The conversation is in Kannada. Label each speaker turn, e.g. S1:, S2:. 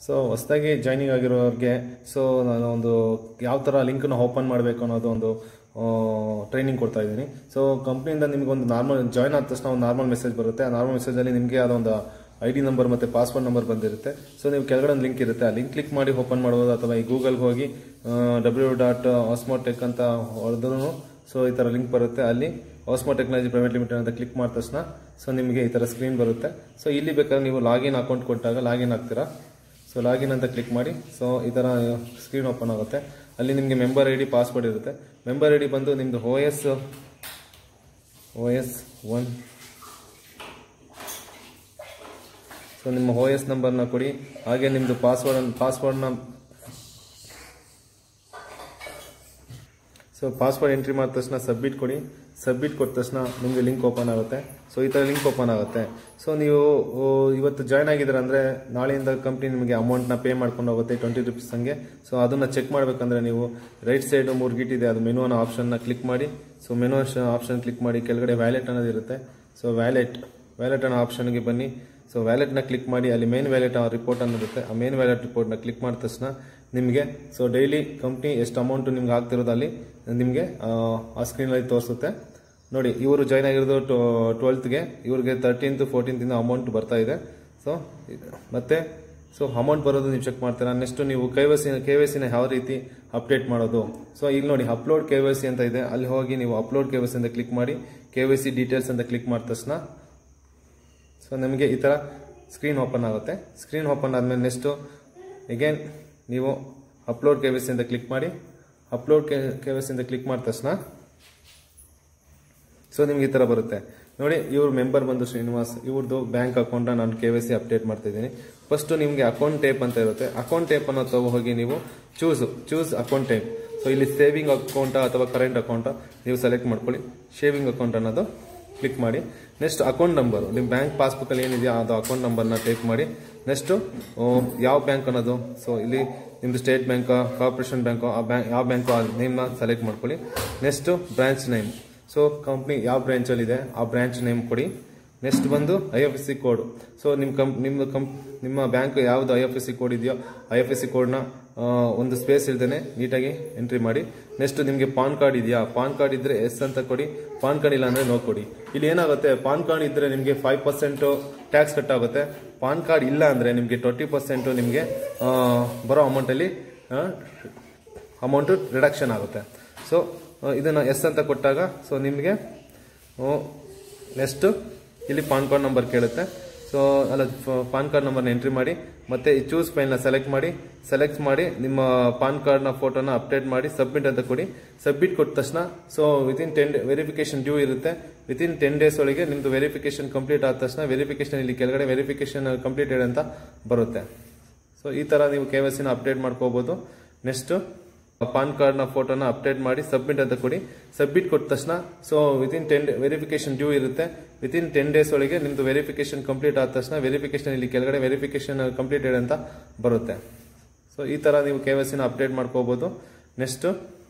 S1: ಸೊ ಹೊಸದಾಗಿ ಜಾಯ್ನಿಂಗ್ ಆಗಿರೋರಿಗೆ ಸೊ ನಾನು ಒಂದು ಯಾವ ಥರ ಲಿಂಕ್ನ ಓಪನ್ ಮಾಡಬೇಕು ಅನ್ನೋದು ಒಂದು ಟ್ರೈನಿಂಗ್ ಕೊಡ್ತಾ ಇದ್ದೀನಿ ಸೊ ಕಂಪ್ನಿಯಿಂದ ನಿಮಗೆ ಒಂದು ನಾರ್ಮಲ್ ಜಾಯ್ನ್ ಆದ ತಕ್ಷಣ ಒಂದು ನಾರ್ಮಲ್ ಮೆಸೇಜ್ ಬರುತ್ತೆ ಆ ನಾರ್ಮಲ್ ಮೆಸೇಜಲ್ಲಿ ನಿಮಗೆ ಅದೊಂದು ಐ ಡಿ ನಂಬರ್ ಮತ್ತು ಪಾಸ್ವರ್ಡ್ ನಂಬರ್ ಬಂದಿರುತ್ತೆ ಸೊ ನೀವು ಕೆಳಗಡೆ ಒಂದು ಲಿಂಕ್ ಇರುತ್ತೆ ಆ ಲಿಂಕ್ ಕ್ಲಿಕ್ ಮಾಡಿ ಓಪನ್ ಮಾಡ್ಬೋದು ಅಥವಾ ಈ ಗೂಗಲ್ಗೆ ಹೋಗಿ ಡಬ್ಲ್ಯೂ ಡಾಟ್ ಟೆಕ್ ಅಂತ ಹೊಡೆದ್ರೂ ಸೊ ಈ ಥರ ಲಿಂಕ್ ಬರುತ್ತೆ ಅಲ್ಲಿ ಆಸ್ಮೋ ಟೆಕ್ನಾಲಜಿ ಪ್ರೈವೇಟ್ ಲಿಮಿಟೆಡ್ ಅಂತ ಕ್ಲಿಕ್ ಮಾಡಿದ ತಕ್ಷಣ ಸೊ ನಿಮಗೆ ಈ ಥರ ಸ್ಕ್ರೀನ್ ಬರುತ್ತೆ ಸೊ ಇಲ್ಲಿ ಬೇಕಾದ್ರೆ ನೀವು ಲಾಗಿನ್ ಅಕೌಂಟ್ ಕೊಟ್ಟಾಗ ಲಾಗಿನ್ ಆಗ್ತೀರಾ ಸೊ ಲಾಗಿನ್ ಅಂತ ಕ್ಲಿಕ್ ಮಾಡಿ ಸೊ ಈ ಥರ ಸ್ಕ್ರೀನ್ ಓಪನ್ ಆಗುತ್ತೆ ಅಲ್ಲಿ ನಿಮಗೆ ಮೆಂಬರ್ ಐ ಡಿ ಪಾಸ್ವರ್ಡ್ ಇರುತ್ತೆ ಮೆಂಬರ್ ಐ ಡಿ ಬಂದು ನಿಮ್ಮದು O S O S one so ನಿಮ್ಮ ಓ ಎಸ್ ನಂಬರ್ನ ಕೊಡಿ ಹಾಗೆ ನಿಮ್ಮದು ಪಾಸ್ವರ್ಡ್ ಪಾಸ್ವರ್ಡ್ನ ಸೊ ಪಾಸ್ವರ್ಡ್ ಎಂಟ್ರಿ ಮಾಡಿದ ತಕ್ಷಣ ಸಬ್ಮಿಟ್ ಕೊಡಿ ಸಬ್ಮಿಟ್ ಕೊಟ್ಟ ತಕ್ಷಣ ನಿಮಗೆ ಲಿಂಕ್ ಓಪನ್ ಆಗುತ್ತೆ ಸೊ ಈ ಥರ ಲಿಂಕ್ ಓಪನ್ ಆಗುತ್ತೆ ಸೊ ನೀವು ಓ, ಇವತ್ತು ಜಾಯ್ನ್ ಆಗಿದ್ದೀರ ಅಂದರೆ ನಾಳೆಯಿಂದ ಕಂಪ್ನಿ ನಿಮಗೆ ಅಮೌಂಟ್ನ ಪೇ ಮಾಡ್ಕೊಂಡು ಹೋಗುತ್ತೆ ಟ್ವೆಂಟಿ ರುಪೀಸ್ ಹಂಗೆ ಸೊ ಅದನ್ನು ಚೆಕ್ ಮಾಡಬೇಕಂದ್ರೆ ನೀವು ರೈಟ್ ಸೈಡ್ ಮೂರು ಗೀಟ್ ಇದೆ ಅದು ಮೆನು ಅನ್ನೋ ಆಪ್ಷನ್ನ ಕ್ಲಿಕ್ ಮಾಡಿ ಸೊ ಮೆನು ಆಪ್ಷನ್ ಕ್ಲಿಕ್ ಮಾಡಿ ಕೆಳಗಡೆ ವ್ಯಾಲೆಟ್ ಅನ್ನೋದು ಇರುತ್ತೆ ಸೊ ವ್ಯಾಲೆಟ್ ವ್ಯಾಲೆಟ್ ಅನ್ನೋ ಆಪ್ಷನ್ಗೆ ಬನ್ನಿ ಸೊ ವ್ಯಾಲೆಟ್ನ ಕ್ಲಿಕ್ ಮಾಡಿ ಅಲ್ಲಿ ಮೇನ್ ವ್ಯಾಲೆಟ್ ರಿಪೋರ್ಟ್ ಅನ್ನೋದಿರುತ್ತೆ ಆ ಮೇನ್ ವ್ಯಾಲೆಟ್ ರಿಪೋರ್ಟ್ನ ಕ್ಲಿಕ್ ಮಾಡಿದ ತಕ್ಷಣ ನಿಮಗೆ ಸೊ ಡೈಲಿ ಕಂಪ್ನಿ ಎಷ್ಟು ಅಮೌಂಟು ನಿಮ್ಗೆ ಆಗ್ತಿರೋದು ಅಲ್ಲಿ ನಿಮಗೆ ಆ ಸ್ಕ್ರೀನಲ್ಲಿ ತೋರಿಸುತ್ತೆ ನೋಡಿ ಇವರು ಜಾಯ್ನ್ ಆಗಿರೋದು ಟ್ವೆಲ್ತ್ಗೆ ಇವ್ರಿಗೆ ತರ್ಟೀನ್ತ್ ಫೋರ್ಟೀನ್ತಿಂದ ಅಮೌಂಟ್ ಬರ್ತಾ ಇದೆ ಸೊ ಮತ್ತೆ ಸೊ ಅಮೌಂಟ್ ಬರೋದು ನೀವು ಚೆಕ್ ಮಾಡ್ತೀರಾ ನೆಕ್ಸ್ಟ್ ನೀವು K Y C K Y ಸಿನ ಯಾವ ರೀತಿ ಅಪ್ಡೇಟ್ ಮಾಡೋದು ಸೊ ಇಲ್ಲಿ ನೋಡಿ ಅಪ್ಲೋಡ್ ಕೆ ವೈ ಸಿ ಅಂತ ಇದೆ ಅಲ್ಲಿ ಹೋಗಿ ನೀವು ಅಪ್ಲೋಡ್ ಕೆ ವೈ ಸಿ ಅಂತ ಕ್ಲಿಕ್ ಮಾಡಿ ಕೆ ವೈ ಸಿ ಡೀಟೇಲ್ಸ್ ಅಂತ ಕ್ಲಿಕ್ ಮಾಡಿದ ತಕ್ಷಣ ಸೊ ನಿಮಗೆ ಈ ಥರ ಸ್ಕ್ರೀನ್ ಓಪನ್ ಆಗುತ್ತೆ ಸ್ಕ್ರೀನ್ ಓಪನ್ ಆದಮೇಲೆ ನೆಕ್ಸ್ಟು ಎಗೇನ್ ನೀವು ಅಪ್ಲೋಡ್ ಕೆ ವಿ ಸಿ ಅಂತ ಕ್ಲಿಕ್ ಮಾಡಿ upload K K V C ಅಂತ ಕ್ಲಿಕ್ ಮಾಡಿದ ತಕ್ಷಣ ಸೊ ನಿಮ್ಗೆ ಈ ಥರ ಬರುತ್ತೆ ನೋಡಿ ಇವ್ರ ಮೆಂಬರ್ ಬಂದು ಶ್ರೀನಿವಾಸ್ ಇವ್ರದ್ದು ಬ್ಯಾಂಕ್ ಅಕೌಂಟ್ನ ನಾನು ಕೆ ವೈ ಸಿ ಅಪ್ಡೇಟ್ ಮಾಡ್ತಾ ಇದ್ದೀನಿ ಫಸ್ಟ್ ನಿಮಗೆ ಅಕೌಂಟ್ ಟೇಪ್ ಅಂತ ಇರುತ್ತೆ ಅಕೌಂಟ್ ಟೇಪ್ ಅನ್ನು ತಗೋ ಹೋಗಿ ನೀವು choose choose account type so ಇಲ್ಲಿ ಸೇವಿಂಗ್ ಅಕೌಂಟಾ ಅಥವಾ ಕರೆಂಟ್ ಅಕೌಂಟಾ ನೀವು ಸೆಲೆಕ್ಟ್ ಮಾಡ್ಕೊಳ್ಳಿ ಶೇವಿಂಗ್ ಅಕೌಂಟ್ ಅನ್ನೋದು ಕ್ಲಿಕ್ ಮಾಡಿ ನೆಕ್ಸ್ಟ್ ಅಕೌಂಟ್ ನಂಬರು ನಿಮ್ಮ ಬ್ಯಾಂಕ್ ಪಾಸ್ಬುಕ್ಕಲ್ಲಿ ಏನಿದೆಯೋ ಅದು ಅಕೌಂಟ್ ನಂಬರ್ನ ಟೈಪ್ ಮಾಡಿ ನೆಕ್ಸ್ಟು ಯಾವ ಬ್ಯಾಂಕ್ ಅನ್ನೋದು ಸೊ ಇಲ್ಲಿ ನಿಮ್ಮದು ಸ್ಟೇಟ್ ಬ್ಯಾಂಕಾ ಕಾರ್ಪೊರೇಷನ್ ಬ್ಯಾಂಕು ಆ ಬ್ಯಾಂಕ್ ಯಾವ ಬ್ಯಾಂಕು ಆ ನೇಮ್ನ ಸೆಲೆಕ್ಟ್ ಮಾಡ್ಕೊಳ್ಳಿ next branch name so company ಯಾವ ಬ್ರಾಂಚಲ್ಲಿದೆ ಆ ಬ್ರಾಂಚ್ ನೇಮ್ ಕೊಡಿ ನೆಕ್ಸ್ಟ್ ಬಂದು I F S C code so ನಿಮ್ಮ ಕಂ ನಿಮ್ಮ ಕಂ ನಿಮ್ಮ ಬ್ಯಾಂಕ್ ಯಾವುದು I F S C code ಇದೆಯೋ ಐ ಎಫ್ ಎಸ್ ಸಿ ಕೋಡ್ನ ಒಂದು ಸ್ಪೇಸ್ ಇಲ್ದೇನೆ ನೀಟಾಗಿ ಎಂಟ್ರಿ ಮಾಡಿ ನೆಕ್ಸ್ಟ್ ನಿಮಗೆ ಪಾನ್ ಕಾರ್ಡ್ ಇದೆಯಾ ಪಾನ್ ಕಾರ್ಡ್ ಇದ್ರೆ ಎಸ್ ಅಂತ ಕೊಡಿ ಪಾನ್ ಕಾರ್ಡ್ ಇಲ್ಲ ಅಂದ್ರೆ ನೋ ಕೊಡಿ ಇಲ್ಲಿ ಏನಾಗುತ್ತೆ ಪಾನ್ ಕಾರ್ಡ್ ಇದ್ರೆ ನಿಮಗೆ ಫೈವ್ ಪರ್ಸೆಂಟ್ ಟ್ಯಾಕ್ಸ್ ಕಟ್ ಆಗುತ್ತೆ ಪಾನ್ ಕಾರ್ಡ್ ಇಲ್ಲ ಅಂದ್ರೆ ನಿಮಗೆ ಟ್ವೆಂಟಿ ಪರ್ಸೆಂಟ್ ನಿಮಗೆ ಬರೋ ಅಮೌಂಟಲ್ಲಿ ಅಮೌಂಟು ರಿಡಕ್ಷನ್ ಆಗುತ್ತೆ ಸೊ ಇದನ್ನು ಎಸ್ ಅಂತ ಕೊಟ್ಟಾಗ ಸೊ ನಿಮಗೆ ನೆಕ್ಸ್ಟ್ ಇಲ್ಲಿ ಪಾನ್ ಕಾರ್ಡ್ ನಂಬರ್ ಕೇಳುತ್ತೆ ಸೊ ಅಲ್ಲ ಪಾನ್ ಕಾರ್ಡ್ ನಂಬರ್ನ ಎಂಟ್ರಿ ಮಾಡಿ ಮತ್ತೆ ಈ ಚೂಸ್ ಫೈಲ್ನ ಸೆಲೆಕ್ಟ್ ಮಾಡಿ ಸೆಲೆಕ್ಟ್ ಮಾಡಿ ನಿಮ್ಮ ಪಾನ್ ಕಾರ್ಡ್ನ ಫೋಟೋನ ಅಪ್ಡೇಟ್ ಮಾಡಿ ಸಬ್ಮಿಟ್ ಅಂತ ಕೊಡಿ ಸಬ್ಮಿಟ್ ಕೊಟ್ಟ ತಕ್ಷಣ so within ten verification due ಇರುತ್ತೆ ವಿತಿನ್ ಟೆನ್ ಡೇಸ್ ಒಳಗೆ ನಿಮ್ದು ವೆರಿಫಿಕೇಶನ್ ಕಂಪ್ಲೀಟ್ ಆದ ತಕ್ಷಣ ವೆರಿಫಿಕೇಶನ್ ಇಲ್ಲಿ ಕೆಳಗಡೆ ವೆರಿಫಿಕೇಶನ್ ಕಂಪ್ಲೀಟೆಡ್ ಅಂತ ಬರುತ್ತೆ ಸೊ ಈ ತರ ನೀವು ಕೆ ವೈ ಸಿನ ಅಪ್ಡೇಟ್ ಮಾಡ್ಕೋಬಹುದು ನೆಕ್ಸ್ಟ್ ಪಾನ್ ಕಾರ್ಡ್ನ ಫೋಟೋನ ಅಪ್ಡೇಟ್ ಮಾಡಿ ಸಬ್ಮಿಟ್ ಅಂತ ಕೊಡಿ ಸಬ್ಮಿಟ್ ಕೊಟ್ಟ ತಕ್ಷಣ so within ten verification due ಇರುತ್ತೆ ವಿತಿನ್ ಟೆನ್ ಡೇಸ್ ಒಳಗೆ ನಿಮ್ದು ವೆರಿಫಿಕೇಶನ್ ಕಂಪ್ಲೀಟ್ ಆದ ತಕ್ಷಣ ವೆರಿಫಿಕೇಶನ್ ಇಲ್ಲಿ ಕೆಳಗಡೆ ವೆರಿಫಿಕೇಶನ್ ಕಂಪ್ಲೀಟೆಡ್ ಅಂತ ಬರುತ್ತೆ ಸೊ ಈ ತರ ನೀವು ಕೆ ವೈ ಸಿನ ಅಪ್ಡೇಟ್ ಮಾಡ್ಕೋಬಹುದು ನೆಕ್ಸ್ಟ್